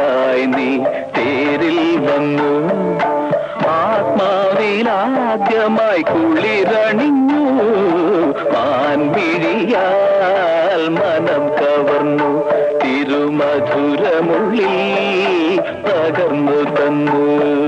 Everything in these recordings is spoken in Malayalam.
ദേവതയായി നീ തേരിൽ വന്നു ആത്മാവിലാദ്യമായി കുളിരണിഞ്ഞു മാൻമിഴിയാൽ മനം കവർന്നു തിരുമധുരമുള്ളിൽ പകർന്നു തന്നു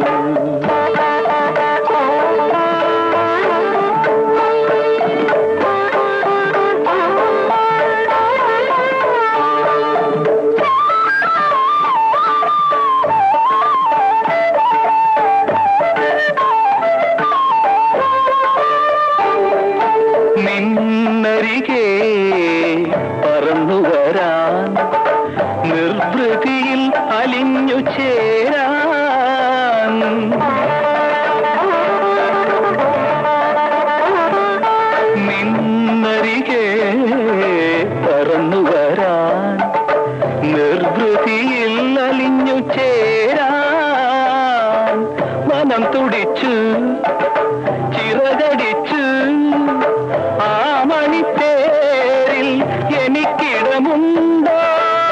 നിന്നരികെ പറന്നു വരാൻ നിർവൃതിയിൽ അലിഞ്ഞു ചേരാൻ നിന്നരികെ പറന്നു വരാൻ നിർവൃതിയിൽ അലിഞ്ഞു ചേരാൻ മനം തുടിച്ചു ചിറകടിച്ചു ആ മണിത്തേരിൽ എനിക്കിടമുണ്ടോ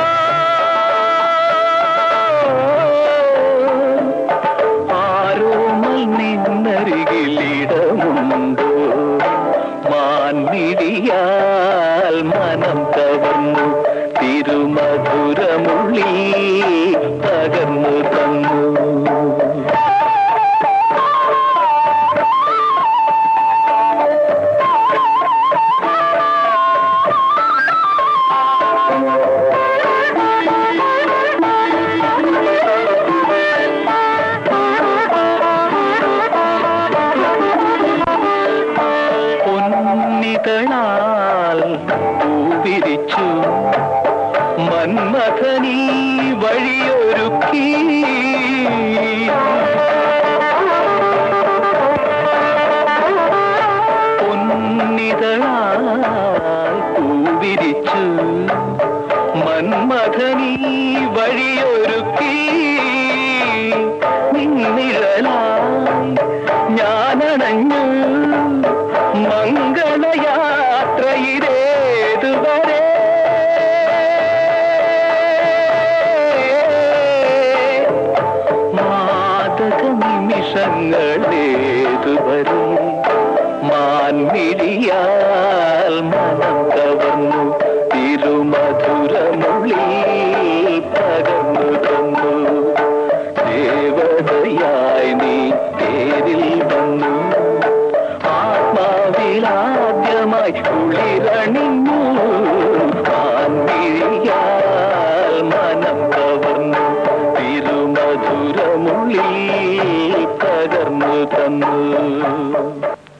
ആരോമൽ നിന്നരികിലിടമുണ്ടോ മാൻമിടിയാൽ മനം കവർന്നു തിരുമധുരമുള്ളി പകർന്നു തന്നു പൊന്നിതളാൽ പൂവിരിച്ചു മന്മഥനീ വഴിയൊരുക്കി പൊന്നിതളാൽ പൂവിരിച്ചു മന്മഥനീ വഴിയൊരുക്കി നിന്നിഴലായി ഞാനണഞ്ഞു മംഗളയാത്രയിലേതുവരെ മാതക നിമിഷങ്ങളേതുവരെ മാൻമിഴിയാൽ മനം കവർന്നു തിരുമധുരമുള്ളി പകർന്നു തന്നു ദേവതയായി നീ തേരിൽ വന്നു ആത്മാവിലാദ്യമായി കുളിരണിഞ്ഞു ആൻമിഴിയാൽ മനം കവർന്നു തിരുമധുരമുള്ളി പകർന്നു തന്നു